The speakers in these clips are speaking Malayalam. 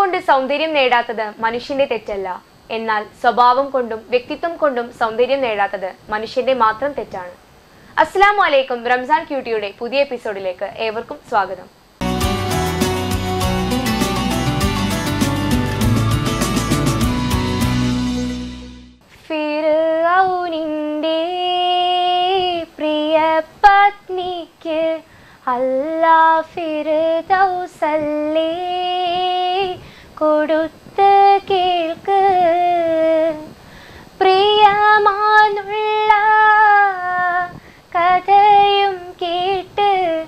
കൊണ്ട് സൗന്ദര്യം നേടാത്തത് മനുഷ്യന്റെ തെറ്റല്ല എന്നാൽ സ്വഭാവം കൊണ്ടും വ്യക്തിത്വം കൊണ്ടും സൗന്ദര്യം നേടാത്തത് മനുഷ്യന്റെ മാത്രം തെറ്റാണ് അസ്സാം വലൈക്കും റംസാൻ ക്യൂട്ടിയുടെ പുതിയ എപ്പിസോഡിലേക്ക് ഏവർക്കും സ്വാഗതം ഫിർഔനിന്റെ പ്രിയ പത്നിക്ക് അല്ലാ ഫിർദൗസല്ലേ കൊടുത്ത് കേൾക്ക് പ്രിയമാനുള്ള കഥയും കേട്ട്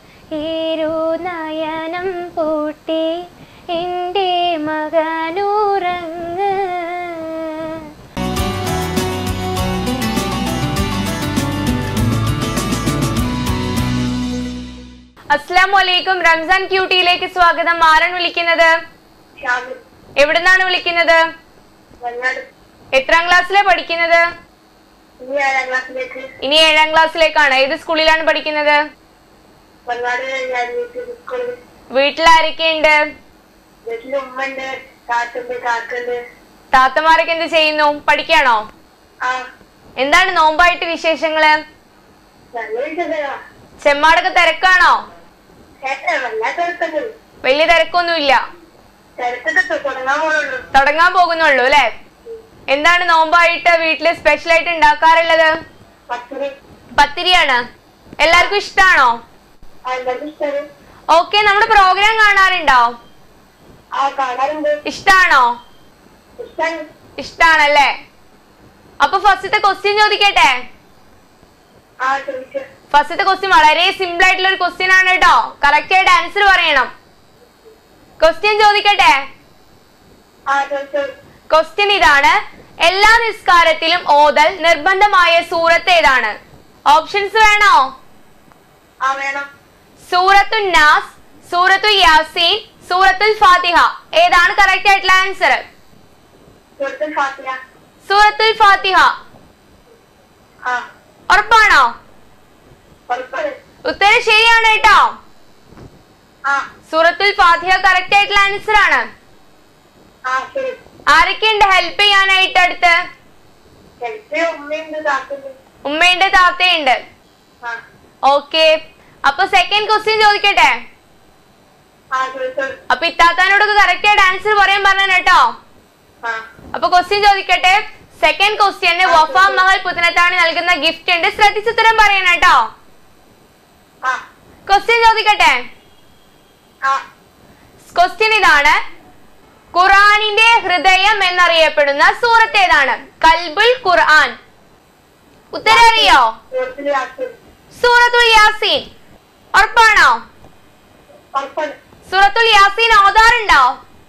ഇരുനയനം പൂട്ടി എൻ്റെ മകനുറങ്ങ് അസ്സാം വലൈക്കും റംസാൻ ക്യൂട്ടിയിലേക്ക് സ്വാഗതം ആരാണ് വിളിക്കുന്നത് ഷാമി എവിടുന്നാണ് വിളിക്കുന്നത് വയനാട് എത്രാം ക്ലാസ്സിലെ പഠിക്കുന്നത് ഇനി ഏഴാം ക്ലാസ്സിലേക്ക് ഇനി ഏഴാം ക്ലാസ്സിലേക്കാണ് ഏത് സ്കൂളിലാണ് പഠിക്കുന്നത് വയനാട് ഞാൻ വീട്ടിൽ സ്കൂളിൽ വീട്ടിൽ ആരൊക്കെയുണ്ട് വീട്ടിൽ ഉമ്മ ഉണ്ട് താത്തുണ്ട് കാക്കുണ്ട് താത്തമാരൊക്കെ എന്ത് ചെയ്യുന്നു പഠിക്കാണോ ആ എന്താണ് നോമ്പായിട്ട് വിശേഷങ്ങള് നല്ല വിശേഷമാ ചെമ്മാടൊക്കെ തിരക്കാണോ ഏട്ടാ വല്ലാത്ത തിരക്കുണ്ട് വലിയ തിരക്കൊന്നുമില്ല തിരക്കൊക്കെ തുടങ്ങാൻ പോകുന്നുള്ളൂ തുടങ്ങാൻ പോകുന്നുള്ളൂ അല്ലെ എന്താണ് നോമ്പായിട്ട് വീട്ടില് സ്പെഷ്യൽ ആയിട്ട് ഉണ്ടാക്കാറുള്ളത് പത്തിന് പത്തിരിയാണ് എല്ലാവർക്കും ഇഷ്ടാണോ ആ എല്ലാവർക്കും ഇഷ്ടമാണ് ഓക്കെ നമ്മുടെ പ്രോഗ്രാം കാണാറുണ്ടോ ആ കാണാറുണ്ട് ഇഷ്ടാണോ ഇഷ്ടമാണ് ഇഷ്ടാണല്ലേ അപ്പൊ ഫസ്റ്റത്തെ ക്വസ്റ്റ്യൻ ചോദിക്കട്ടെ ആ ചോദിച്ചു ഫസ്റ്റത്തെ ക്വസ്റ്റ്യൻ വളരെ സിമ്പിൾ ആയിട്ടുള്ള ഒരു ക്വസ്റ്റ്യൻ ആണ് കേട്ടോ കറക്റ്റ് ആയിട്ട് ആൻസർ പറയണം ക്വസ്റ്റ്യൻ ചോദിക്കട്ടെ ആ ചോദിച്ചു ക്വസ്റ്റ്യൻ ഇതാണ് എല്ലാ നിസ്കാരത്തിലും ഓതൽ നിർബന്ധമായ സൂറത്ത് ഏതാണ് ഓപ്ഷൻസ് വേണോ ആ വേണം സൂറത്തു നാസ് സൂറത്തു യാസീൻ സൂറത്തുൽ ഫാത്തിഹ ഏതാണ് കറക്റ്റ് ആയിട്ടുള്ള ആൻസർ സുഹൃത്തുൽ ഫാത്തിയ സൂറത്തുൽ ഫാത്തിഹ ആ ഉറപ്പാണോ ഉറപ്പാണ് ഉത്തരം ശരിയാണ് കേട്ടോ ആ സൂറത്തുൽ ഫാത്തിഹ കറക്റ്റ് ആയിട്ടുള്ള ആൻസർ ആണ് ആ ശരി ആരൊക്കെയുണ്ട് ഹെൽപ്പ് ചെയ്യാനായിട്ട് അടുത്ത് എനിക്ക് ഉമ്മയുണ്ട് താത്തുണ്ട് ഉമ്മയുണ്ട് താത്തയുണ്ട് ആ ഓക്കെ അപ്പൊ സെക്കൻഡ് ക്വസ്റ്റ്യൻ ചോദിക്കട്ടെ ആ ചോദിച്ചു അപ്പൊ ഇത്താത്താനോടൊക്കെ കറക്റ്റ് ആയിട്ട് ആൻസർ പറയാൻ പറഞ്ഞു കേട്ടോ ആ അപ്പൊ ക്വസ്റ്റ്യൻ ചോദിക്കട്ടെ സെക്കൻഡ് ക്വസ്റ്റ്യന് വഫ മഹൽ പുത്തനത്താണി നൽകുന്ന ഗിഫ്റ്റ് ഉണ്ട് ശ്രദ്ധിച്ചുത്തരം പറയണം കേട്ടോ ആ ക്വസ്റ്റ്യൻ ചോദിക്കട്ടെ ആ ക്വസ്റ്റ്യൻ ഇതാണ് ഖുറാനിന്റെ ഹൃദയം എന്നറിയപ്പെടുന്ന സൂറത്ത് ഏതാണ് കൽബുൽ ഖുർആൻ ഉത്തരം അറിയോ സുഹൃത്തുൽ യാസിൻ സൂറത്തുൽ യാസീൻ ഉറപ്പാണോ ഉറപ്പാണ് സൂറത്തുൽ യാസീൻ ഓതാറുണ്ടോ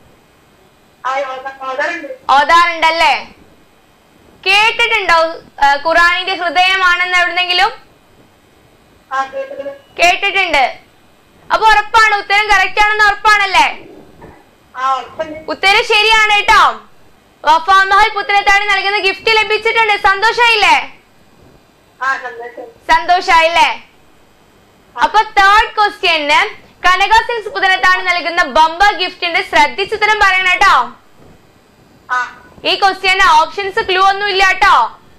ആ ഓർഡറുണ്ട് ഓതാറുണ്ടല്ലേ കേട്ടിട്ടുണ്ടോ ആ, ഖുറാനിന്റെ ഹൃദയമാണെന്ന് എവിടെന്നെങ്കിലും ആ കേട്ടത് കേട്ടിട്ടുണ്ട് അപ്പൊ ഉറപ്പാണ് ഉത്തരം കറക്റ്റ് ആണെന്ന് ഉറപ്പാണല്ലേ ആ ഉറപ്പുണ്ട് ഉത്തരം ശരിയാണ് കേട്ടോ വഫാമഹൽ പുത്രത്താടി നൽകുന്ന ഗിഫ്റ്റ് ലഭിച്ചിട്ടുണ്ട് സന്തോഷായില്ലേ ആ സന്തോഷം സന്തോഷായില്ലേ അപ്പൊ തേർഡ് ക്വസ്റ്റ്യന് കനക സിൽസ് പുതനത്താണ് നൽകുന്ന ബമ്പർ ഗിഫ്റ്റിന്റെ ശ്രദ്ധിച്ചുത്തരം പറയണം കേട്ടോ ആ ഈ ക്വസ്റ്റ്യന് ഓപ്ഷൻസ് ക്ലൂ ഒന്നും ഇല്ല കേട്ടോ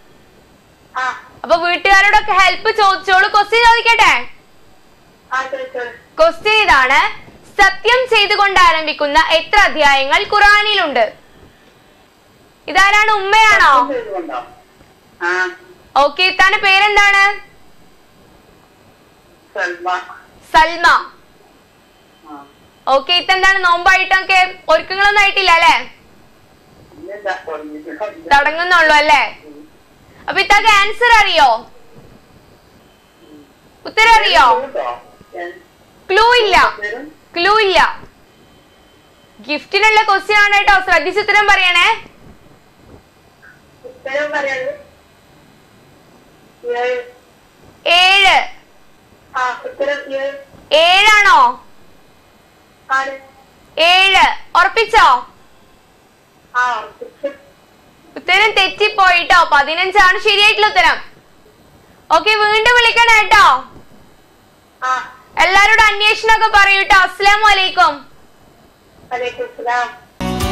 ആ അപ്പൊ വീട്ടുകാരോടൊക്കെ ഹെൽപ്പ് ചോദിച്ചോളൂ ക്വസ്റ്റ്യൻ ചോദിക്കട്ടെ ആ ചോദിച്ചോളൂ ക്വസ്റ്റ്യൻ ഇതാണ് സത്യം ചെയ്തുകൊണ്ട് ആരംഭിക്കുന്ന എത്ര അധ്യായങ്ങൾ ഖുറാനിലുണ്ട് ഇതാരാണ് ഉമ്മയാണോ ആ ഓക്കെ തന്റെ പേരെന്താണ് സൽമ സൽമ ആ ഓക്കെ ഇതെന്താണ് നോമ്പായിട്ടൊക്കെ ഒരുക്കങ്ങളൊന്നും ആയിട്ടില്ല അല്ലെ ഇന്നെന്താ തുടങ്ങിയിട്ട് തുടങ്ങുന്നുള്ളൂ അല്ലേ അപ്പൊ ഇത്താക്ക് ആൻസർ അറിയോ ഉത്തരം അറിയോ ക്ലൂ ഇല്ല ക്ലൂ ഇല്ല ഗിഫ്റ്റിനുള്ള ക്വസ്റ്റ്യൻ ആണ് കേട്ടോ ശ്രദ്ധിച്ച് ഉത്തരം പറയണേ ഉത്തരം പറയാണ് ഏഴ് ഏഴ് ആ ഉത്തരം ഏഴ് ഏഴാണോ ആണ് ഏഴ് ഉറപ്പിച്ചോ ആ ഉറപ്പിച്ചു ഉത്തരം തെറ്റിപ്പോയിട്ടോ പതിനഞ്ചാണ് ശരിയായിട്ടുള്ള ഉത്തരം ഓക്കെ വീണ്ടും വിളിക്കണം കേട്ടോ ആ എല്ലാരോടും അന്വേഷണമൊക്കെ പറയൂട്ടോ അസ്സലാമു അലൈക്കും വലൈക്കും സലാം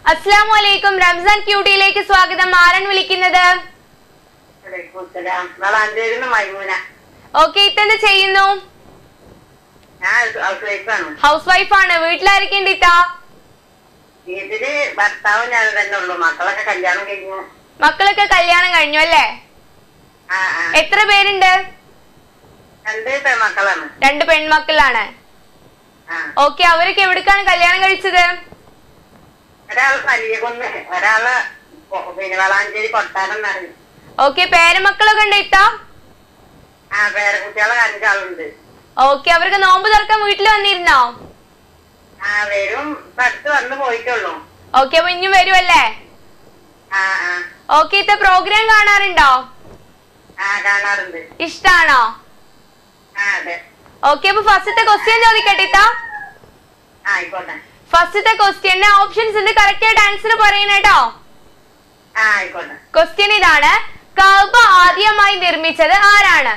അസ്സാം വലൈക്കും റംസാൻ ക്യൂട്ടിയിലേക്ക് സ്വാഗതം ആരാണ് വിളിക്കുന്നത് വളാഞ്ചേരിന്ന് മൈമൂന ഓക്കെ ഇത്തെന്ത് ചെയ്യുന്നു ഞാൻ ഹൗസ് വൈഫാണ് ഹൗസ് വൈഫ് ആണ് വീട്ടിലായിരിക്കേണ്ട ഇത്ത വീട്ടില് ഭർത്താവും ഞാൻ തന്നെ ഉള്ളു മക്കളൊക്കെ കല്യാണം കഴിഞ്ഞു മക്കളൊക്കെ കല്യാണം കഴിഞ്ഞു അല്ലേ ആ ആ എത്ര പേരുണ്ട് രണ്ട് പെൺമക്കളാണ് രണ്ട് പെൺമക്കളാണ് ആ ഓക്കെ അവരൊക്കെ എവിടേക്കാണ് കല്യാണം കഴിച്ചത് ഒരാള് വലിയ കുന്ന് ഒരാള് കൊ- പിന്നെ വളാഞ്ചേരി കൊട്ടാരം എന്നറിയും ഓക്കെ പേരമക്കളൊക്കെ ഉണ്ട് ഇത്ത ആ പേരക്കുട്ടികളെ അഞ്ചാളുണ്ട് ഓക്കെ അവർക്ക് നോമ്പ് തുറക്കാൻ വീട്ടിൽ വന്നിരുന്നോ ആ വരും ഇപ്പൊ അടുത്ത് വന്ന് പോയിട്ടുള്ളൂ ഓക്കെ അപ്പൊ ഇനിയും വരുമല്ലേ ആ ആ ഓക്കെ ഇത്ത പ്രോഗ്രാം കാണാറുണ്ടോ ആ കാണാറുണ്ട് ഇഷ്ടാണോ ആ അതെ ഓക്കെ അപ്പൊ ഫസ്റ്റത്തെ ക്വസ്റ്റ്യൻ ചോദിക്കട്ടെ ഇത്ത ആ ആയിക്കോട്ടെ ഫസ്റ്റത്തെ ക്വസ്റ്റ്യന്റെ ഓപ്ഷൻസ് ഉണ്ട് കറക്റ്റ് ആയിട്ട് ആൻസർ പറയണം കേട്ടോ ആ ആയിക്കോട്ടെ ക്വസ്റ്റ്യൻ ഇതാണ് കഅബ ആദ്യമായി നിർമ്മിച്ചത് ആരാണ്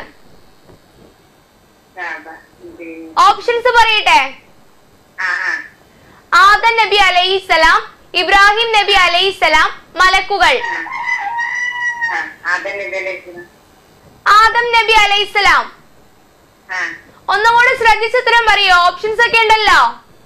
ആ, ബ- പിന്നെ- ഓപ്ഷൻസ് പറയട്ടെ ആ ആ ആദം നബി അലൈഹിസ്സലാം ഇബ്രാഹിം നബി അലൈഹിസ്സലാം മലക്കുകൾ ആ. ആ അതന്നെ ഇതിലേക്ക് ആദം നബി അലൈഹിസ്സലാം ആ ഒന്നുകൂടെ ശ്രദ്ധിച്ച് ഉത്തരം പറയോ ഓപ്ഷൻസ് ഒക്കെ ഉണ്ടല്ലോ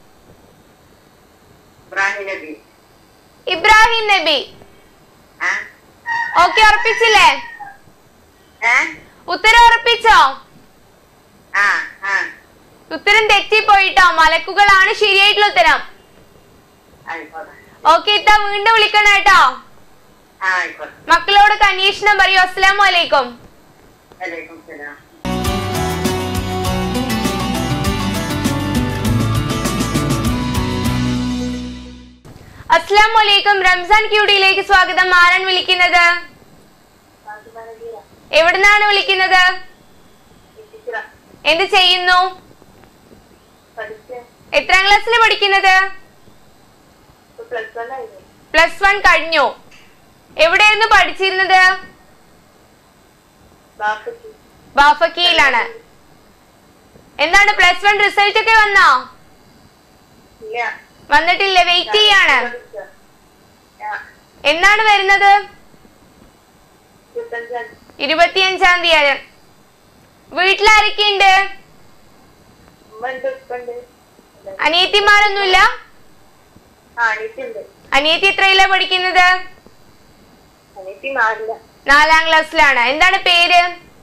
ഇബ്രാഹിം നബി ഇബ്രാഹിം നബി ആ ഓക്കെ ഉറപ്പിച്ചില്ലേ ഏ ഉത്തരം ഉറപ്പിച്ചോ ആ ആ ഉത്തരം തെറ്റിപ്പോയിട്ടോ മലക്കുകളാണ് ശരിയായിട്ടുള്ള ഉത്തരം ആയിക്കോട്ടെ ഓക്കെ ഇത്ത വീണ്ടും വിളിക്കണം കേട്ടോ ആ ആയിക്കോട്ടെ മക്കളോടൊക്കെ അന്വേഷണം പറയൂ അസ്സലാമു അലൈക്കും വലൈക്കും സലാം അസ്സലാമു അലൈക്കും റംസാൻ ക്യൂഡിയിലേക്ക് സ്വാഗതം ആരാണ് വിളിക്കുന്നത് എവിടുന്നാണ് വിളിക്കുന്നത് എന്ത് ചെയ്യുന്നു എത്രാം ക്ലാസ്സിൽ പഠിക്കുന്നത് പ്ലസ് വൺ കഴിഞ്ഞു എവിടെയായിരുന്നു പഠിച്ചിരുന്നത് ബാഫക്കിയിലാണ് എന്താണ് പ്ലസ് വൺ റിസൾട്ട് ഒക്കെ വന്നോ ഇല്ല വന്നിട്ടില്ല വെയിറ്റ് ചെയ്യാണ് ആ, എന്നാണ് വരുന്നത് ഇരുപത്തഞ്ചാം ഇരുപത്തിയഞ്ചാം തീയതി വീട്ടിലാരൊക്കെയുണ്ട് ഉമ്മ ഉണ്ട് ഉപ്പ ഉണ്ട് അനിയത്തിമാരൊന്നുമില്ല ആ അനിയത്തിയുണ്ട് അനിയത്തി എത്രയിലാ പഠിക്കുന്നത് അനിയത്തി മാറില്ല നാലാം ക്ലാസ്സിലാണ് എന്താണ് പേര്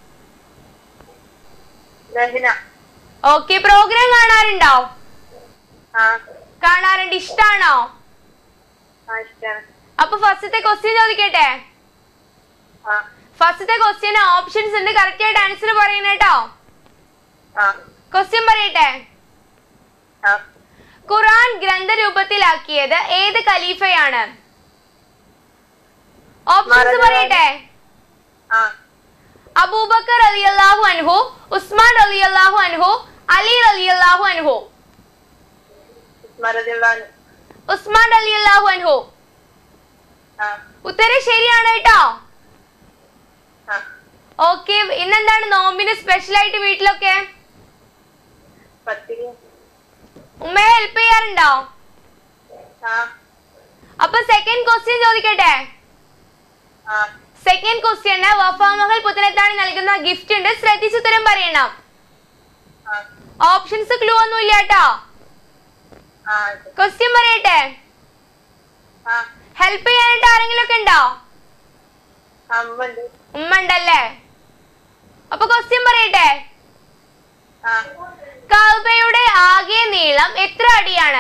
രഹന ഓക്കെ പ്രോഗ്രാം കാണാറുണ്ടോ ആ കാണാറുണ്ട് ഇഷ്ടാണോ ആ ഇഷ്ടാണ് അപ്പൊ ഫസ്റ്റത്തെ ക്വസ്റ്റ്യൻ ചോദിക്കട്ടെ ആ ഫസ്റ്റത്തെ ക്വസ്റ്റ്യൻ ഓപ്ഷൻസ് ഉണ്ട് കറക്റ്റ് ആയിട്ട് ആൻസർ പറയുന്ന കേട്ടോ ആ ക്വസ്റ്റ്യൻ പറയട്ടെ ആ ഖുറാൻ ഗ്രന്ഥരൂപത്തിലാക്കിയത് ഏത് ഖലീഫയാണ് ഓപ്ഷൻസ് മറന്നു പറയട്ടെ ആ അബൂബക്കർ റളിയല്ലാഹു അൻഹു ഉസ്മാൻ റളിയല്ലാഹു അൻഹു അലി റളിയല്ലാഹു അൻഹു മറദിള്ളാന് ഉസ്മാൻ റളിയല്ലാഹു അൻഹു ആ ഉത്തരം ശരിയാണ് കേട്ടോ ആ ഓക്കെ ഇന്നെന്താണ് നോമ്പിന് സ്പെഷ്യൽ ആയിട്ട് വീട്ടിലൊക്കെ പത്തിരി ഉമ്മയെ ഹെൽപ്പ് ചെയ്യാറുണ്ടോ ആ അപ്പൊ സെക്കൻഡ് ക്വസ്റ്റ്യൻ ചോദിക്കട്ടെ ആ സെക്കൻഡ് ക്വസ്റ്റ്യന് വഫാമഹൽ പുത്തനത്താണ് നൽകുന്ന ഗിഫ്റ്റ് ഉണ്ട് ശ്രദ്ധിച്ചുത്തരം പറയണം ആ ഓപ്ഷൻസ് ക്ലൂ ഒന്നും ഇല്ല കേട്ടോ ആ ക്വസ്റ്റ്യൻ പറയട്ടെ ആ ഹെൽപ്പ് ചെയ്യാനായിട്ട് ആരെങ്കിലും ഒക്കെ ഉണ്ടോ അമ്മ ഉണ്ട് ഉമ്മ ഉണ്ടല്ലേ അപ്പൊ ക്വസ്റ്റ്യൻ പറയട്ടെ ആ കൗബയുടെ ആകെ നീളം എത്ര അടിയാണ്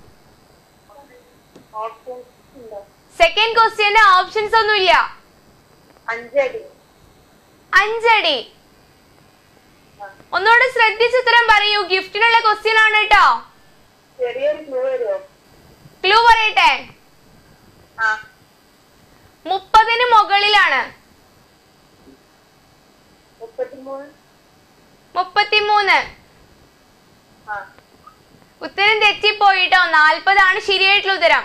ഓപ്ഷൻ ഉണ്ടോ സെക്കൻഡ് ക്വസ്റ്റ്യന് ഓപ്ഷൻസ് ഒന്നും ഇല്ല അഞ്ചടി അഞ്ചടി ആ. ഒന്നുകൂടെ ശ്രദ്ധിച്ച് ഉത്തരം പറയൂ ഗിഫ്റ്റിനുള്ള ക്വസ്റ്റ്യൻ ആണ് കേട്ടോ ചെറിയൊരു ക്ലൂ വരുമോ ക്ലൂ പറയട്ടെ ആ മുപ്പതിന് മുകളിലാണ് മുപ്പത്തിമൂന്ന് മുപ്പത്തിമൂന്ന് ആ ഉത്തരം തെറ്റിപ്പോയിട്ടോ നാൽപ്പതാണ് ശരിയായിട്ടുള്ള ഉത്തരം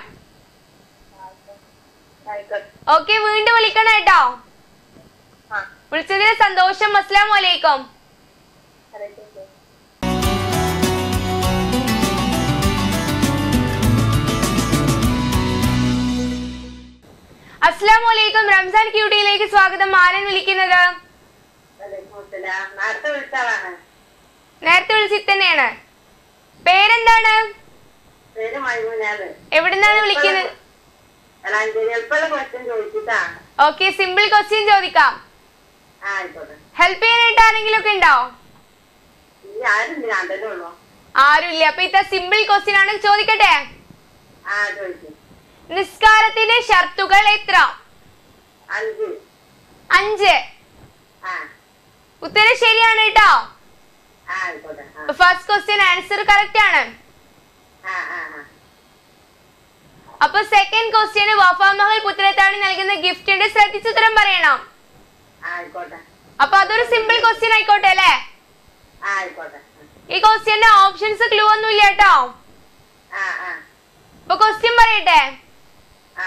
ആയിക്കോട്ടെ ഓക്കെ വീണ്ടും വിളിക്കണം കേട്ടോ ആ വിളിച്ചതിൽ സന്തോഷം അസ്സലാമു അലൈക്കും അറിയിച്ചു അസ്സാം വലൈക്കും റംസാൻ ക്യൂട്ടിയിലേക്ക് സ്വാഗതം ആരാണ് വിളിക്കുന്നത് വലൈക്കുമുസ്സലാം. നേരത്തെ വിളിച്ചാളാണ് നേരത്തെ വിളിച്ചിട്ട് തന്നെയാണ് പേരെന്താണ് പേര് മൈമൂനാണ് എവിടുന്നാണ് വിളിക്കുന്നത് വളാഞ്ചേരി എളുപ്പമുള്ള ക്വസ്റ്റ്യൻ ചോദിച്ചിട്ടാ ഓക്കെ സിമ്പിൾ ക്വസ്റ്റ്യൻ ചോദിക്കാം ആ ആയിക്കോട്ടെ ഹെൽപ്പ് ചെയ്യാനായിട്ട് ആരെങ്കിലും ഒക്കെ ഉണ്ടോ ഇനി ആരുണ്ട് ഞാൻ തന്നെ ഉള്ളൂ ആരുമില്ല അപ്പൊ ഇത്ത സിമ്പിൾ ക്വസ്റ്റ്യൻ ആണ് ചോദിക്കട്ടെ ആ ചോദിക്കും നിസ്കാരത്തിന്റെ ഷർത്തുകൾ എത്ര അഞ്ച് അഞ്ച് ആ ഉത്തരം ശരിയാണ് കേട്ടോ ആ ആയിക്കോട്ടെ ആ ഫസ്റ്റ് ക്വസ്റ്റ്യൻ ആൻസർ കറക്റ്റ് ആണ് ആ ആ ആ അപ്പൊ സെക്കൻഡ് ക്വസ്റ്റ്യന് വഫാമഹൽ പുത്രത്താണ് നൽകുന്ന ഗിഫ്റ്റിന്റെ ശ്രദ്ധിച്ചുത്തരം പറയണം ആ, ആയിക്കോട്ടെ അപ്പൊ അതൊരു സിമ്പിൾ ക്വസ്റ്റ്യൻ ആയിക്കോട്ടെ അല്ലേ ആ ആയിക്കോട്ടെ ഈ ക്വസ്റ്റ്യന്റെ ഓപ്ഷൻസ് ക്ലൂ ഒന്നുമില്ല കേട്ടോ ആ ആ അപ്പൊ ക്വസ്റ്റ്യൻ പറയട്ടെ ആ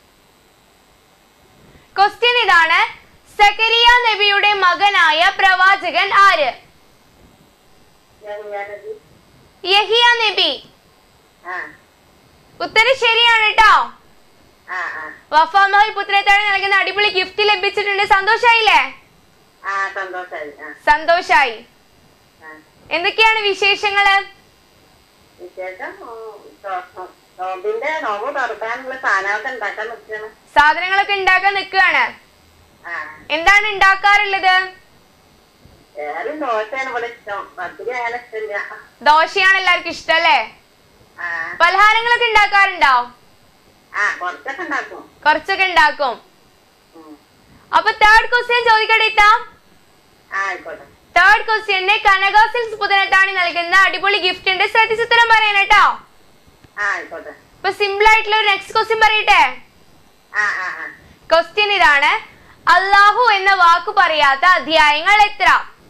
ക്വസ്റ്റ്യൻ ഇതാണ് സക്കരിയ നബിയുടെ മകനായ പ്രവാചകൻ ആര് ഞാൻ ഞാനത് യഹിയ നബി ആ ഉത്തരം ശരിയാണ് കേട്ടോ ആ ആ വഫാമഹൽ പുത്രത്താണ് നൽകുന്ന അടിപൊളി ഗിഫ്റ്റ് ലഭിച്ചിട്ടുണ്ട് സന്തോഷായില്ലേ ആ സന്തോഷായി ആ സന്തോഷായി ആ എന്തൊക്കെയാണ് വിശേഷങ്ങള് വിശേഷം ഉം, നോ- നോമ്പിന്റെ നോമ്പ് തുറക്കാനുള്ള സാധനമൊക്കെ ഉണ്ടാക്കാൻ നിൽക്കണം സാധനങ്ങളൊക്കെ ഉണ്ടാക്കാൻ നിൽക്കുകയാണ് ആ എന്താണ് ഉണ്ടാക്കാറുള്ളത് വേറെ ദോശയാണ് ഇവിടെ ഇഷ്ടം പത്തിരി അങ്ങനെ ഇഷ്ടമില്ല ദോശയാണ് എല്ലാവർക്കും ഇഷ്ടം അല്ലേ ആ പലഹാരങ്ങളൊക്കെ ഉണ്ടാക്കാറുണ്ടോ ആ കുറച്ചൊക്കെ ഉണ്ടാക്കും കുറച്ചൊക്കെ ഉണ്ടാക്കും ഉം. അപ്പൊ തേർഡ് ക്വസ്റ്റ്യൻ ചോദിക്കട്ടെ ഇത്താ ആ ആയിക്കോട്ടെ തേർഡ് ക്വസ്റ്റ്യന് കനക സിൽസ് പുതനത്താണി നൽകുന്ന അടിപൊളി ഗിഫ്റ്റ് ഉണ്ട് ശ്രദ്ധിച്ചുത്തരം പറയാൻ കേട്ടോ ആ ആയിക്കോട്ടെ ഇപ്പൊ സിമ്പിൾ ആയിട്ടുള്ള ഒരു നെക്സ്റ്റ് ക്വസ്റ്റ്യൻ പറയട്ടെ ആ ആ ആ ക്വസ്റ്റ്യൻ ഇതാണ് അള്ളാഹു എന്ന വാക്ക് പറയാത്ത അധ്യായങ്ങൾ എത്ര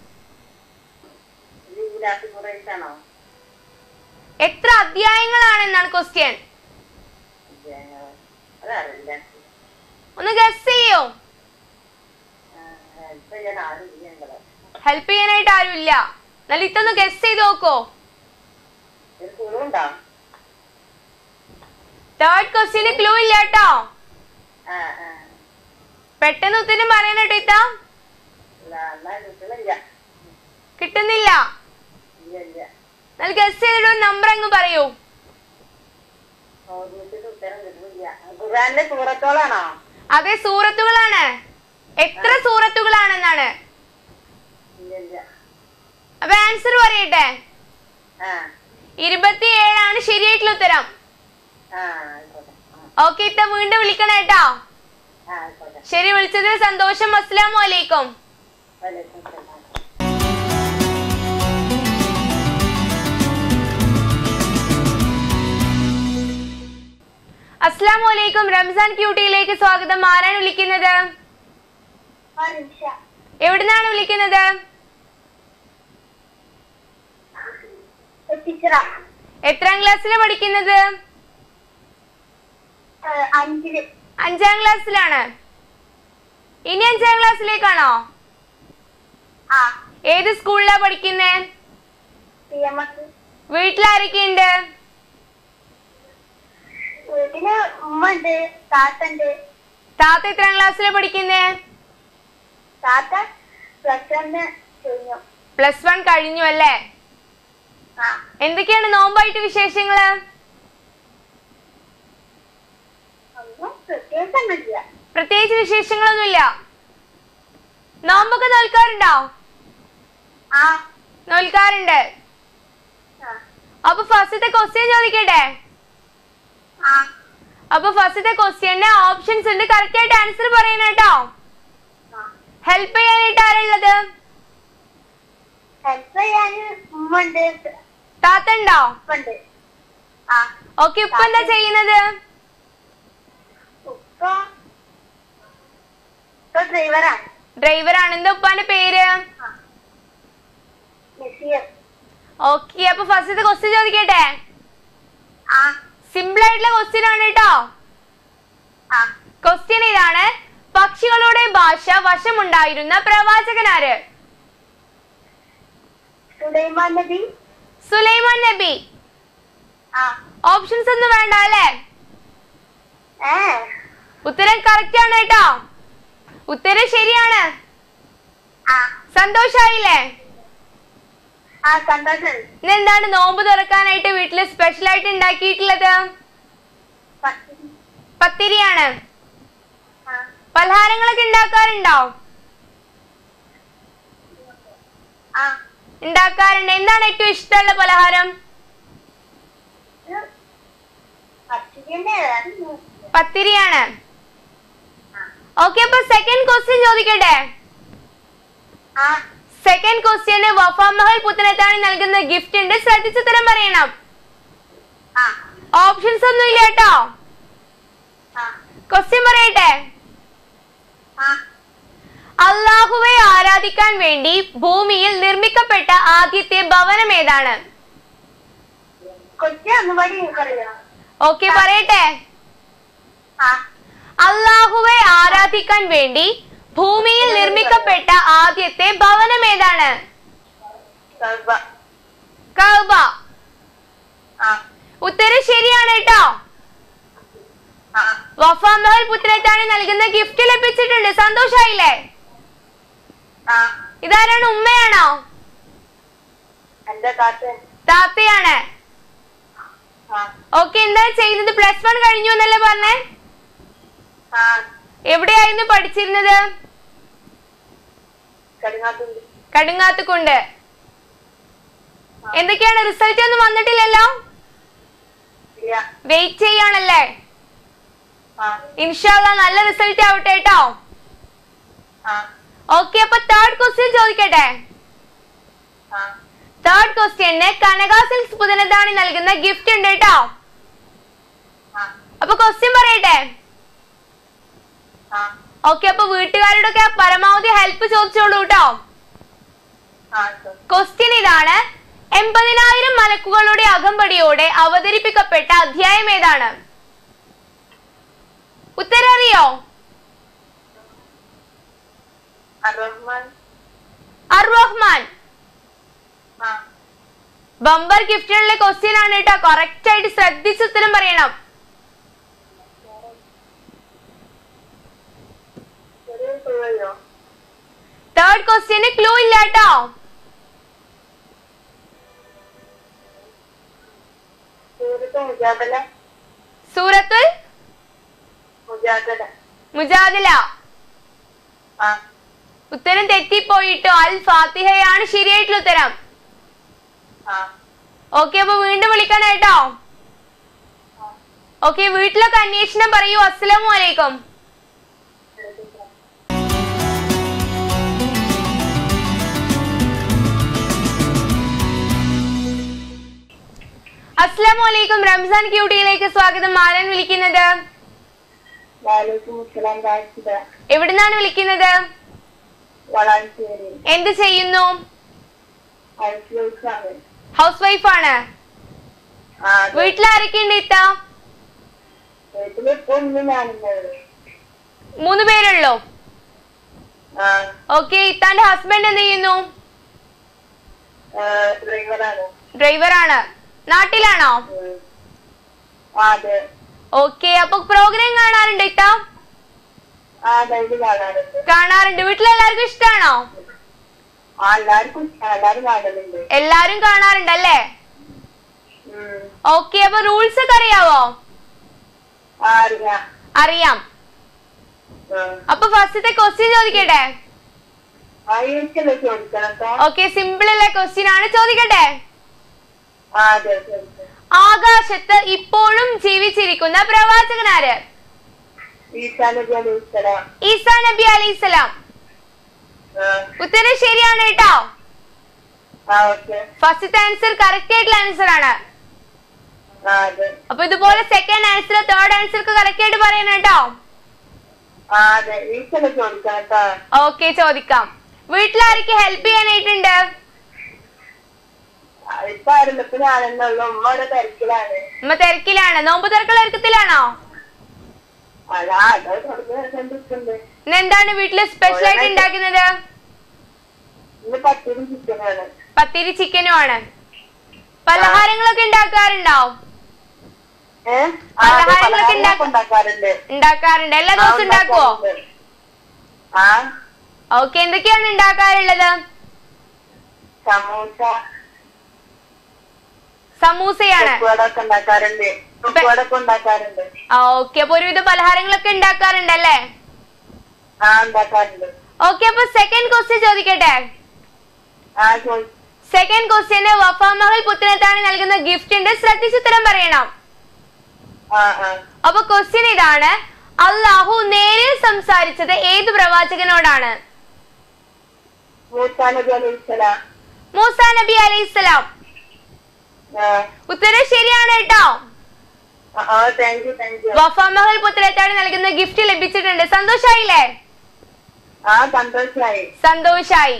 ഇത് ഈരാത്തി കുറേശ്ശാണോ എത്ര അധ്യായങ്ങളാണെന്നാണ് ക്വസ്റ്റ്യൻ അതറിയില്ല ഒന്ന് ഗസ് ചെയ്യോ ആ, ഇപ്പൊ ഞാൻ ആരും ചെയ്യേണ്ടത് ഹെൽപ്പ് ചെയ്യാനായിട്ട് ആരുമില്ല എന്നാലും ഇതൊന്ന് ഗസ് ചെയ്ത് നോക്കോ ഒരു കുളുണ്ടോ തേർഡ് ക്വസ്റ്റ്യന് ക്ലൂ ഇല്ല കേട്ടോ ആ ആ പെട്ടെന്ന് ഉത്തരം പറയാൻ കേട്ടോ ഇത്ത ഇല്ല എന്നാ കിട്ടണില്ല കിട്ടുന്നില്ല ഇല്ല ഇല്ല എന്നാൽ ഗസ് ചെയ്തിട്ട് ഒരു നമ്പർ അങ്ങ് പറയൂ നോക്കിയിട്ട് ഉത്തരം കിട്ടുന്നില്ല ഖുർആനിലെ സൂറത്തോളാണോ അതെ സൂറത്തുകളാണ് എത്ര സൂറത്തുകളാണെന്നാണ് ഇല്ല ഇല്ല അപ്പൊ ആൻസർ പറയട്ടെ ആ ഇരുപത്തിയേഴാണ് ശരിയായിട്ടുള്ള ഉത്തരം ആ ആയിക്കോട്ടെ ആ ഓക്കെ ഇത്ത വീണ്ടും വിളിക്കണം കേട്ടോ ആ ആയിക്കോട്ടെ ശരി വിളിച്ചതിൽ സന്തോഷം അസ്സലാമു അലൈക്കും വലൈക്കും സലാം അസ്സലാമു അലൈക്കും റംസാൻ ക്യൂട്ടിയിലേക്ക് സ്വാഗതം ആരാണ് വിളിക്കുന്നത് എവിടുന്നാണ് വിളിക്കുന്നത് ടീച്ചറ എത്രാം ക്ലാസ്സിലാണ് പഠിക്കുന്നത് അഞ്ചില് അഞ്ചാം ക്ലാസ്സിലാണ് ഇനി അഞ്ചാം ക്ലാസ്സിലേക്കാണോ ആ ഏത് സ്കൂളിലാ പഠിക്കുന്നേ പി എം എസ് വീട്ടിലാരൊക്കെയുണ്ട് വീട്ടില് ഉമ്മ ഉണ്ട് താത്ത ഉണ്ട് താത്ത എത്രാം ക്ലാസ്സിലാ പഠിക്കുന്നേ താത്ത പ്ലസ് വണ് കഴിഞ്ഞു പ്ലസ് വൺ കഴിഞ്ഞു അല്ലേ ആ എന്തൊക്കെയാണ് നോമ്പായിട്ട് വിശേഷങ്ങള് ഒന്നും പ്രത്യേകിച്ചൊന്നുമില്ല പ്രത്യേകിച്ച് വിശേഷങ്ങളൊന്നുമില്ല നോമ്പൊക്കെ നോൽക്കാറുണ്ടോ ആ നോൽക്കാറുണ്ട് ആ അപ്പൊ ഫസ്റ്റത്തെ ക്വസ്റ്റ്യൻ ചോദിക്കട്ടെ ആ അപ്പൊ ഫസ്റ്റത്തെ ക്വസ്റ്റ്യന്റെ ഓപ്ഷൻസ് ഉണ്ട് കറക്റ്റ് ആയിട്ട് ആൻസർ പറയണം കേട്ടോ ആ ഹെൽപ്പ് ചെയ്യാനായിട്ട് ആരുള്ളത് ഹെൽപ്പ് ചെയ്യാൻ ഉമ്മ ഉണ്ട് താത്ത ഉണ്ടോ ഉപ്പ ഉണ്ട് ആ ഓക്കെ ഇപ്പൊ എന്താ ചെയ്യുന്നത് ഉപ്പ ഇപ്പൊ ഡ്രൈവറാണ് ഡ്രൈവറാണ് എന്താ ഉപ്പാന്റെ പേര് ആ നസീർ ഓക്കെ അപ്പൊ ഫസ്റ്റത്തെ ക്വസ്റ്റ്യൻ ചോദിക്കട്ടെ ആ സിമ്പിൾ ആയിട്ടുള്ള ക്വസ്റ്റ്യൻ ആണ് കേട്ടോ ആ ക്വസ്റ്റ്യൻ ഇതാണ് പക്ഷികളുടെ ഭാഷ വശമുണ്ടായിരുന്ന പ്രവാചകനാര് സുലൈമാൻ നബി സുലൈമാൻ നബി ആ ഓപ്ഷൻസ് ഒന്നും വേണ്ട അല്ലേ ഏ ഉത്തരം കറക്റ്റ് ആണ് കേട്ടോ ഉത്തരം ശരിയാണ് ആ സന്തോഷായില്ലേ ആ സന്തോഷം ഇന്ന് എന്താണ് നോമ്പ് തുറക്കാനായിട്ട് വീട്ടില് സ്പെഷ്യൽ ആയിട്ട് ഉണ്ടാക്കിയിട്ടുള്ളത് പത്തിരി പത്തിരിയാണ് ആ പലഹാരങ്ങളൊക്കെ ഉണ്ടാക്കാറുണ്ടോ ആ ഉണ്ടാക്കാറുണ്ട് എന്താണ് ഏറ്റവും ഇഷ്ടമുള്ള പലഹാരം ഇത് പത്തിരിന്റെ പത്തിരിയാണ് ഓക്കെ അപ്പൊ സെക്കൻഡ് ക്വസ്റ്റ്യൻ ചോദിക്കട്ടെ ആ സെക്കൻഡ് ക്വസ്റ്റ്യന് വഫാമഹൽ പുത്തനത്താണി നൽകുന്ന ഗിഫ്റ്റ് ഉണ്ട് ശ്രദ്ധിച്ചുത്തരം പറയണം ആ ഓപ്ഷൻസ് ഒന്നും ഇല്ല കേട്ടോ ആ ക്വസ്റ്റ്യൻ പറയട്ടെ ആ അള്ളാഹുവെ ആരാധിക്കാൻ വേണ്ടി ഭൂമിയിൽ നിർമ്മിക്കപ്പെട്ട ആദ്യത്തെ ഭവനം ഏതാണ് കൊച്ചി ഒന്നുകൂടി പറയോ ഓക്കെ പറയട്ടെ ആ അള്ളാഹുവെ ആരാധിക്കാൻ വേണ്ടി ഭൂമിയിൽ നിർമ്മിക്കപ്പെട്ട ആദ്യത്തെ ഭവനം ഏതാണ് കൽബ കഅബ ആ ഉത്തരം ശരിയാണ് കേട്ടോ ആ വഫാമഹൽ പുത്രത്താണ് നൽകുന്ന ഗിഫ്റ്റ് ലഭിച്ചിട്ടുണ്ട് സന്തോഷായില്ലേ ആ ഇതാരാണ് ഉമ്മയാണോ എന്റെ താത്തൻ താത്തയാണ് ആ ഓക്കെ എന്താ ചെയ്യുന്നത് പ്ലസ് വൺ കഴിഞ്ഞു എന്നല്ലേ പറഞ്ഞേ ആ എവിടെയായിരുന്നു പഠിച്ചിരുന്നത് കടുങ്ങാത്തുണ്ട് കടുങ്ങാത്തുകൊണ്ട് എന്തൊക്കെയാണ് റിസൾട്ട് ഒന്നും വന്നിട്ടില്ലല്ലോ ഇല്ല വെയിറ്റ് ചെയ്യാണല്ലേ ആ ഇൻഷാല്ല നല്ല റിസൾട്ട് ആവട്ടെ കേട്ടോ ആ ഓക്കെ അപ്പൊ തേർഡ് ക്വസ്റ്റ്യൻ ചോദിക്കട്ടെ ആ തേർഡ് ക്വസ്റ്റ്യന് കനക സിൽക്സ് പുതനതാണി നൽകുന്ന ഗിഫ്റ്റ് ഉണ്ട് കേട്ടോ ആ അപ്പൊ ക്വസ്റ്റ്യൻ പറയട്ടെ ആ ഓക്കെ അപ്പൊ വീട്ടുകാരോടൊക്കെ പരമാവധി ഹെൽപ്പ് ചോദിച്ചോളൂ കേട്ടോ ആ ശരി. ക്വസ്റ്റ്യൻ ഇതാണ് എൺപതിനായിരം മലക്കുകളുടെ അകമ്പടിയോടെ അവതരിപ്പിക്കപ്പെട്ട അധ്യായം ഏതാണ് ഉത്തരം അറിയോ അറഹ്മാൻ അർറഹ്മാൻ ആ ബമ്പർ ഗിഫ്റ്റിനുള്ള ക്വസ്റ്റ്യൻ ആണ് കേട്ടോ കറക്റ്റ് ആയിട്ട് ശ്രദ്ധിച്ച് ഉത്തരം പറയണം ചെറിയ സുഖയോ തേർഡ് ക്വസ്റ്റ്യന് ക്ലൂ ഇല്ല കേട്ടോ സൂറത്ത് മുജാദല സൂറത്തുൽ മുജാദല മുജാദില ആ ഉത്തരം തെറ്റിപ്പോയിട്ടോ അൽ ഫാത്തിഹയാണ് ശരിയായിട്ടുള്ള ഉത്തരം ആ ഓക്കെ അപ്പൊ വീണ്ടും വിളിക്കണം കേട്ടോ ഓക്കെ വീട്ടിലൊക്കെ അന്വേഷണം പറയൂ അസ്സലാമു അലൈക്കും അസ്സലാമു അലൈക്കും റംസാൻ ക്യൂട്ടിയിലേക്ക് സ്വാഗതം ആരാണ് വിളിക്കുന്നത് വാലേക്കും അസ്സലാം കാഴ്ച എവിടുന്നാണ് വിളിക്കുന്നത് വളാഞ്ചേരി എന്ത് ചെയ്യുന്നു ഐസ്ലോസാണ് ഹൗസ് വൈഫാണ് ആ വീട്ടിൽ ആരൊക്കെയുണ്ട് ഇത്ത വീട്ടിലിപ്പോ ഒന്നും ഞാനുള്ളത് മൂന്ന് പേരുള്ളൂ ആ ഓക്കെ ഇത്താന്റെ ഹസ്ബൻഡ് എന്ത് ചെയ്യുന്നു ഡ്രൈവറാണ് ഡ്രൈവറാണ് നാട്ടിലാണോ ആ അതെ ഓക്കെ അപ്പൊ പ്രോഗ്രാം കാണാറുണ്ട് ഇത്ത ആ ഡൈലി കാണാറുണ്ട് കാണാറുണ്ട് വീട്ടിലെല്ലാവർക്കും ഇഷ്ടാണോ ആ എല്ലാവർക്കും എല്ലാരും കാണലുണ്ട് എല്ലാരും കാണാറുണ്ടല്ലേ ഉം. ഓക്കെ അപ്പൊ റൂൾസ് ഒക്കെ അറിയാവോ ആ അറിയാം അറിയാം ഉം. അപ്പൊ ഫസ്റ്റത്തെ ക്വസ്റ്റ്യൻ ചോദിക്കട്ടെ ആ എനിക്കല്ലേ ചോദിക്കണം കേട്ടോ ഓക്കെ സിമ്പിൾ ഉള്ള ക്വസ്റ്റ്യൻ ആണ് ചോദിക്കട്ടെ ആ അതെ ചോദിക്കാം ആകാശത്ത് ഇപ്പോഴും ജീവിച്ചിരിക്കുന്ന പ്രവാചകനാര് ഈസാ നബി അലൈഹി സ്വലാം ഈസാ നബി അലൈഹിസ്സലാം ആ ഉത്തരം ശരിയാണ് കേട്ടോ ആ ഓക്കെ ഫസ്റ്റത്തെ ആൻസർ കറക്റ്റ് ആയിട്ടുള്ള ആൻസർ ആണ് ആ അതെ അപ്പൊ ഇതുപോലെ സെക്കൻഡ് ആൻസർ തേർഡ് ആൻസർ ഒക്കെ കറക്റ്റ് ആയിട്ട് പറയണം കേട്ടോ ആ അതെ ഈസല്ലേ ചോദിക്കണം കേട്ടോ ഓക്കെ ചോദിക്കാം വീട്ടിലാർക്ക് ഹെൽപ്പ് ചെയ്യാനായിട്ടുണ്ട് ആ, ഇപ്പൊ ആരുണ്ട് ഇപ്പൊ ഞാനെന്നെ ഉള്ളു ഉമ്മ ഇവിടെ തിരക്കിലാണ് ഉമ്മ തിരക്കിലാണ് നോമ്പ് തിരക്കുള്ള ഒരുക്കത്തിലാണോ അതാ അത് തുടങ്ങി കണ്ടിട്ടുണ്ട് ഇന്ന് എന്താണ് വീട്ടില് സ്പെഷ്യൽ ആയിട്ട് ഉണ്ടാക്കുന്നത് ഇന്ന് പത്തിരി ചിക്കനാണ് പത്തിരി ചിക്കനും ആണ് പലഹാരങ്ങളൊക്കെ ഉണ്ടാക്കാറുണ്ടോ ഏ ആ, അതെ, പലഹാരങ്ങളൊക്കെ പലഹാരങ്ങളൊക്കെ ഉണ്ടാക്ക- ഉണ്ടാക്കാറുണ്ട് ഉണ്ടാക്കാറുണ്ട് എല്ലാ ആ, ദിവസവും ഉണ്ടാക്കുവോ ഉണ്ടാക്കാറുണ്ട്. ആ ഓക്കെ എന്തൊക്കെയാണ് ഉണ്ടാക്കാറുള്ളത് സമൂസ സമൂസയാണ് ചുക്കുവടൊക്കെ ഉണ്ടാക്കാറുണ്ട് ചുക്കുവടൊക്കെ ഉണ്ടാക്കാറുണ്ട് ആ ഓക്കെ അപ്പൊ ഒരുവിധ പലഹാരങ്ങളൊക്കെ ഉണ്ടാക്കാറുണ്ടല്ലേ ആ ഉണ്ടാക്കാറുണ്ട് ഓക്കെ അപ്പൊ സെക്കൻഡ് ക്വസ്റ്റ്യൻ ചോദിക്കട്ടെ ആ ചോദിച്ചു സെക്കൻഡ് ക്വസ്റ്റ്യന് വഫാമഹൽ പുത്തനത്താണ് നൽകുന്ന ഗിഫ്റ്റിന്റെ ശ്രദ്ധിച്ചുത്തരം പറയണം ആ ആ അപ്പൊ ക്വസ്റ്റ്യൻ ഇതാണ് അള്ളാഹു നേരിൽ സംസാരിച്ചത് ഏത് പ്രവാചകനോടാണ് മൂസാ നബി അലൈഹി സ്വലാം മൂസ നബി അലൈഹിസ്സലാം ആ ഉത്തരം ശരിയാണ് കേട്ടോ ആ താങ്ക് യു താങ്ക് യു വഫാമഹൽ പുത്തനത്താണ് നൽകുന്ന ഗിഫ്റ്റ് ലഭിച്ചിട്ടുണ്ട് സന്തോഷായില്ലേ ആ സന്തോഷായി സന്തോഷായി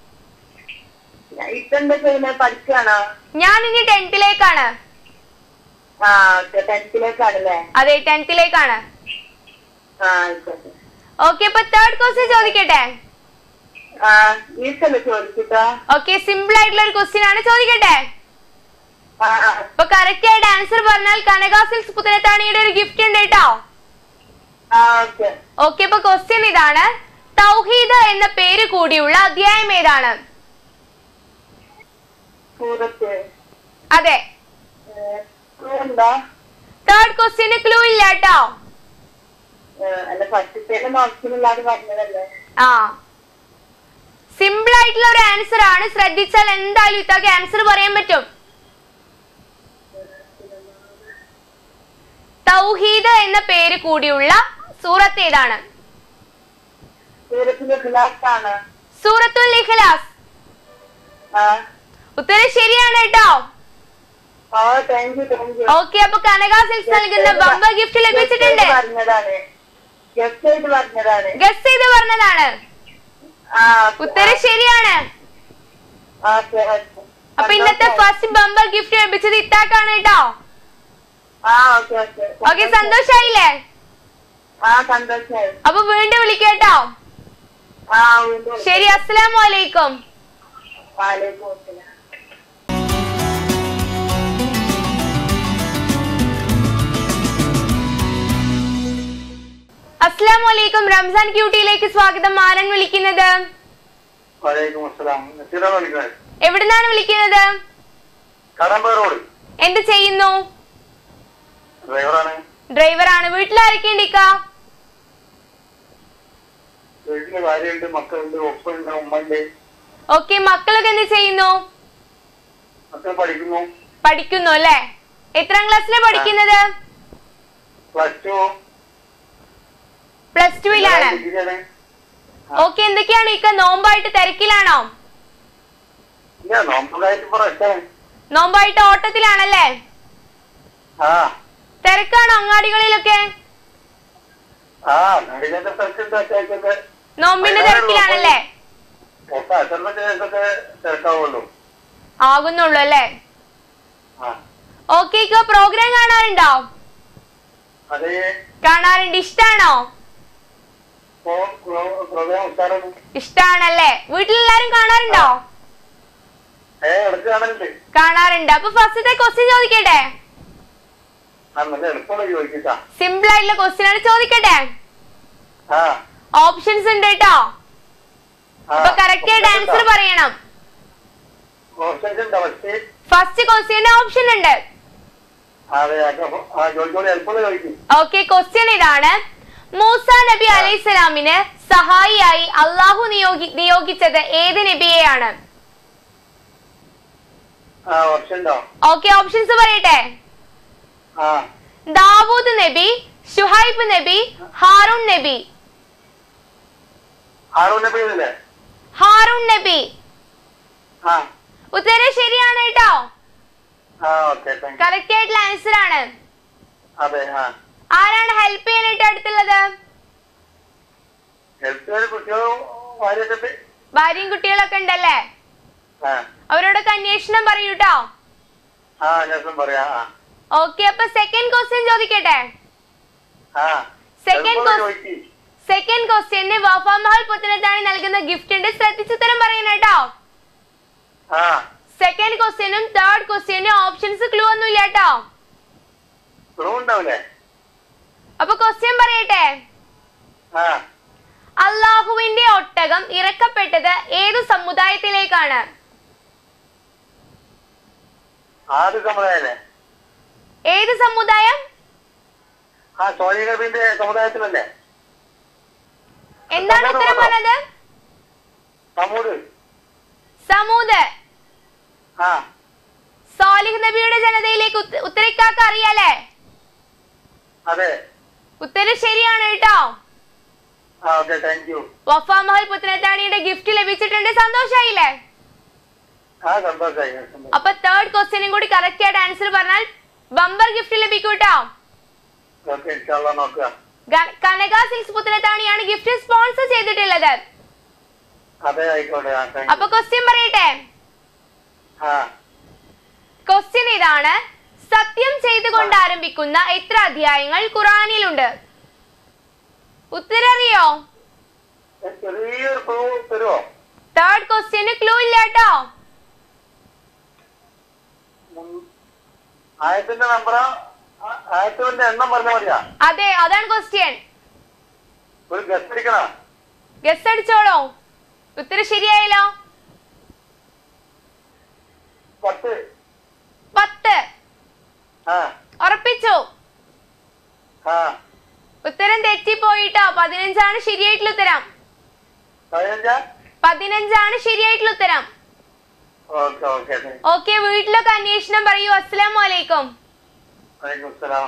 ഇപ്പൊ എന്താ ചെയ്യുന്നത് പഠിക്കുകയാണോ ഞാൻ ഇനി ടെൻത്തിലേക്കാണ് ആ ഓക്കെ ടെൻത്തിലേക്കാണല്ലേ അതെ ടെൻത്തിലേക്കാണ് ആ ആയിക്കോട്ടെ ഓക്കെ അപ്പൊ തേർഡ് ക്വസ്റ്റ്യൻ ചോദിക്കട്ടെ ആ ഈസല്ലേ ചോദിച്ചിട്ടോ ഓക്കെ സിമ്പിൾ ആയിട്ടുള്ള ഒരു ക്വസ്റ്റ്യൻ ആണ് ചോദിക്കട്ടെ ആ ആ അപ്പൊ കറക്റ്റ് ആയിട്ട് ആൻസർ പറഞ്ഞാൽ കനകാസിൽസ് പുത്തനത്താണിയുടെ ഒരു ഗിഫ്റ്റ് ഉണ്ട് കേട്ടോ ആ ഓക്കെ ഓക്കെ അപ്പൊ ക്വസ്റ്റ്യൻ ഇതാണ് തൗഹീദ് എന്ന പേര് കൂടിയുള്ള അധ്യായം ഏതാണ് സൂറത്ത് അതെ എന്താ തേർഡ് ക്വസ്റ്റ്യന് ക്ലൂ ഇല്ല കേട്ടോ അല്ല ഫസ്റ്റത്തേക്ക് നോക്കിയില്ലാതെ പറഞ്ഞതല്ലേ ആ സിമ്പിൾ ആയിട്ടുള്ള ഒരു ആൻസർ ആണ് ശ്രദ്ധിച്ചാൽ എന്തായാലും ഇത്തൊക്കെ ആൻസർ പറയാൻ പറ്റും തൗഹീദ് എന്ന പേര് കൂടിയുള്ള സൂറത്ത് ഏതാണ് സൂറത്തിന്റെ ഖിലാസ് ആണ് സൂറത്തുൽ ഇഖ്ലാസ് ആ ഉത്തരം ശരിയാണ് കേട്ടോ ഓ thank you thank you okay അപ്പൊ കനകാ സിൽക്സ് നൽകുന്ന ബമ്പർ ഗിഫ്റ്റ് ലഭിച്ചിട്ടുണ്ട് പറഞ്ഞതാണ് ഗസ്റ്റ് ആയിട്ട് പറഞ്ഞതാണ് ഗസ് ചെയ്ത് പറഞ്ഞതാണ് ആ ഉത്തരം ശരിയാണ് ഓക്കെ അപ്പൊ ഇന്നത്തെ ഫസ്റ്റ് ബമ്പർ ഗിഫ്റ്റ് ലഭിച്ചത് ഇത്താക്കാണ് കേട്ടോ ആ ഓക്കെ ഓക്കെ ഓക്കെ സന്തോഷായില്ലേ ആ സന്തോഷായി അപ്പൊ വീണ്ടും വിളിക്കേട്ടോ ആ വീണ്ടും ശരി അസ്സലാമു അലൈക്കും വാലേക്കും അസ്സലാം അസ്സലാമു അലൈക്കും റംസാൻ ക്യൂട്ടിയിലേക്ക് സ്വാഗതം ആരാണ് വിളിക്കുന്നത് വലൈക്കും അസ്സലാം നസീറാണ് വിളിക്കുന്നത് എവിടുന്നാണ് വിളിക്കുന്നത് കടമ്പ റോഡ് എന്ത് ചെയ്യുന്നു ഡ്രൈവറാണ് ഡ്രൈവറാണ് വീട്ടിലാരൊക്കെയുണ്ട് ഇക്ക വീട്ടില് ഭാര്യയുണ്ട് മക്കളുണ്ട് ഒപ്പുണ്ട് ഉമ്മയുണ്ട് ഓക്കെ മക്കളൊക്കെ എന്ത് ചെയ്യുന്നു മക്കൾ പഠിക്കുന്നു പഠിക്കുന്നു അല്ലേ എത്രാം ക്ലാസ്സിലാണ് പഠിക്കുന്നത് പ്ലസ് ടു പ്ലസ് ടുവിലാണ് ഡിഗ്രിയാണ് ഓക്കെ എന്തൊക്കെയാണ് ഇക്ക നോമ്പായിട്ട് തിരക്കിലാണോ ഇല്ല നോമ്പുകായിട്ട് ഇപ്പൊ റെസ്റ്റാണ് നോമ്പായിട്ട് ഓട്ടത്തിലാണല്ലേ ആ തിരക്കാണോ അങ്ങാടികളിലൊക്കെ ആ നടികളുടെ സ്ഥലത്തിന്റെ അത്യാവശ്യമൊക്കെ നോമ്പിന്റെ തിരക്കിലാണല്ലേ ഒക്കെ അച്ഛന്റെ കേസൊക്കെ തിരക്കാവുള്ളൂ ആകുന്നുള്ളൂ അല്ലേ ആ ഓക്കെ ഇക്ക പ്രോഗ്രാം കാണാറുണ്ടോ അത് കാണാറുണ്ട് ഇഷ്ടാണോ പ്രോഗ്രാം ഉച്ചാറാണ് ഇഷ്ടാണല്ലേ വീട്ടിലെല്ലാരും കാണാറുണ്ടോ ഏ ഇടയ്ക്ക് കാണലുണ്ട് കാണാറുണ്ട് അപ്പൊ ഫസ്റ്റത്തെ ക്വസ്റ്റ്യൻ ചോദിക്കട്ടെ ആ നല്ല എളുപ്പമുള്ള ചോദിക്കാ സിമ്പിൾ ആയിട്ടുള്ള ക്വസ്റ്റ്യൻ ആണ് ചോദിക്കട്ടെ ആ ഓപ്ഷൻസ് ഉണ്ട് കേട്ടോ ആ അപ്പൊ കറക്റ്റ് ആയിട്ട് ആൻസർ പറയണം ഓപ്ഷൻസ് ഉണ്ടോ ഫസ്റ്റ് ഫസ്റ്റ് ക്വസ്റ്റ്യൻ ഓപ്ഷൻ ഉണ്ട് അതെ അപ്പൊ ആ ചോദിച്ചോളി എളുപ്പമുള്ള ചോദിക്കും ഓക്കെ ക്വസ്റ്റ്യൻ ഇതാണ് മൂസ നബി അലൈഹി സ്വലാമിന് സഹായിയായി അള്ളാഹു നിയോഗി നിയോഗിച്ചത് ഏത് നബിയെയാണ് ആ ഓപ്ഷൻ ഉണ്ടോ ഓക്കെ ഓപ്ഷൻസ് പറയട്ടെ ആ ദാവൂദ് നബി ഷുഹൈബ് നബി ഹാറൂൺ നബി ഹാറൂൻ നബി ഇല്ലേ ഹാറൂൺ നബി ആ ഉത്തരം ശരിയാണ് കേട്ടോ ആ ഓക്കെ താങ്ക് യു കറക്റ്റ് ആയിട്ടുള്ള ആൻസർ ആണ് അതെ ആ ആരാണ് ഹെൽപ്പ് ചെയ്യാനായിട്ട് അടുത്തുള്ളത് ഹെൽത്ത് കുട്ടികളും ഭാര്യയൊക്കെ ഉണ്ട് ഭാര്യയും കുട്ടികളൊക്കെ ഉണ്ടല്ലേ ആ അവരോടൊക്കെ അന്വേഷണം പറയൂ കേട്ടോ ആ ഞാൻ പറയാ ആ ഓക്കെ അപ്പൊ സെക്കൻഡ് ക്വസ്റ്റ്യൻ ചോദിക്കട്ടെ ആ Second എളുപ്പമുള്ള ques- ചോദിക്ക് സെക്കൻഡ് ക്വസ്റ്റ്യന് വഫാമഹൽ പുത്തനത്താണ് നൽകുന്ന ഗിഫ്റ്റിന്റെ ശ്രദ്ധിച്ചുത്തരം പറയണം കേട്ടോ ആ സെക്കൻഡ് ക്വസ്റ്റ്യനും തേർഡ് ക്വസ്റ്റ്യനും ഓപ്ഷൻസ് ക്ലൂ ഒന്നും ഇല്ല കേട്ടോ റൂം മനസ്സിലാവൂലേ അപ്പൊ ക്വസ്റ്റ്യൻ പറയട്ടെ ആ അള്ളാഹുവിന്റെ ഒട്ടകം ഇറക്കപ്പെട്ടത് ഏതു സമുദായത്തിലേക്കാണ് ആദ്യ സമുദായല്ലേ ഏത് സമുദായം ആ സോനി നബിന്റെ സമുദായത്തിലല്ലേ എന്താണ് ഉത്തരം പറഞ്ഞത് സമൂട് സമൂത് ആ സാലിഹ് നബിയുടെ ജനതയിലേക്ക് ഉത്ത- ഉത്തരക്കാർക്ക് അറിയാലേ അതെ ഉത്തരം ശരിയാണ് കേട്ടോ ആ okay thank you Wafa Mahal പുത്തനത്താണിയുടെ ഗിഫ്റ്റ് ലഭിച്ചിട്ടുണ്ട് സന്തോഷായില്ലേ ആ സന്തോഷമായി സന്തോഷം. അപ്പൊ തേർഡ് ക്വസ്റ്റ്യനും കൂടി കറക്റ്റ് ആയിട്ട് ആൻസർ പറഞ്ഞാൽ ബമ്പർ ഗിഫ്റ്റ് ലഭിക്കും കേട്ടോ ഓക്കെ ഇൻഷാല്ലാ നോക്കുക ഗ- കനക സിൽക്സ് പുത്തനത്താണിയാണ് ഗിഫ്റ്റ് സ്പോൺസർ ചെയ്തിട്ടുള്ളത് അതെ ആയിക്കോട്ടെ ആ താങ്ക് അപ്പൊ യു ക്വസ്റ്റ്യൻ പറയട്ടെ ആ ക്വസ്റ്റ്യൻ ഇതാണ് സത്യം ചെയ്തുകൊണ്ട് ആരംഭിക്കുന്ന എത്ര അധ്യായങ്ങൾ ഖുറാനിലുണ്ട് ഉത്തരറിയോ ചെറിയൊരു ക്ലൂ തരുമോ തേർഡ് ക്വസ്റ്റ്യന് ക്ലൂ ഇല്ല കേട്ടോ ആയത്തിന്റെ നമ്പർ ആയത്തിന്റെ എണ്ണം പറഞ്ഞാൽ മതിയാ അതെ അതാണ് ക്വസ്റ്റ്യൻ ഒരു ഗസ്റ്റ് അടിക്കണ ഗസ് അടിച്ചോളോ ഉത്തരം ശരിയായല്ലോ പത്ത് പത്ത് ആ ഉറപ്പിച്ചു ആ ഉത്തരം തെറ്റിപ്പോയിട്ടോ പതിനഞ്ചാണ് ശരിയായിട്ടുള്ള ഉത്തരം പതിനഞ്ചാ പതിനഞ്ചാണ് ശരിയായിട്ടുള്ള ഉത്തരം ഓക്കെ ഓക്കെ ഓക്കെ വീട്ടിലൊക്കെ അന്വേഷണം പറയൂ അസ്സലാമു അലൈക്കും വലൈക്കും സലാം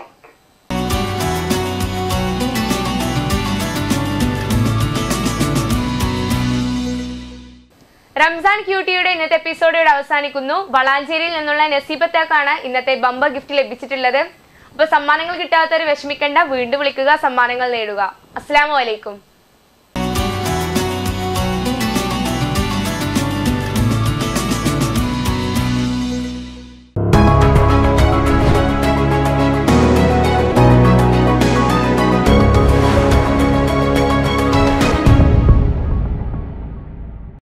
റംസാൻ ക്യൂട്ടിയുടെ ഇന്നത്തെ എപ്പിസോഡ് ഇവിടെ അവസാനിക്കുന്നു വളാഞ്ചേരിയിൽ നിന്നുള്ള നസീബത്തേക്കാണ് ഇന്നത്തെ ബമ്പർ ഗിഫ്റ്റ് ലഭിച്ചിട്ടുള്ളത് അപ്പൊ സമ്മാനങ്ങൾ കിട്ടാത്തവർ വിഷമിക്കണ്ട വീണ്ടും വിളിക്കുക സമ്മാനങ്ങൾ നേടുക അസ്സലാമു അലൈക്കും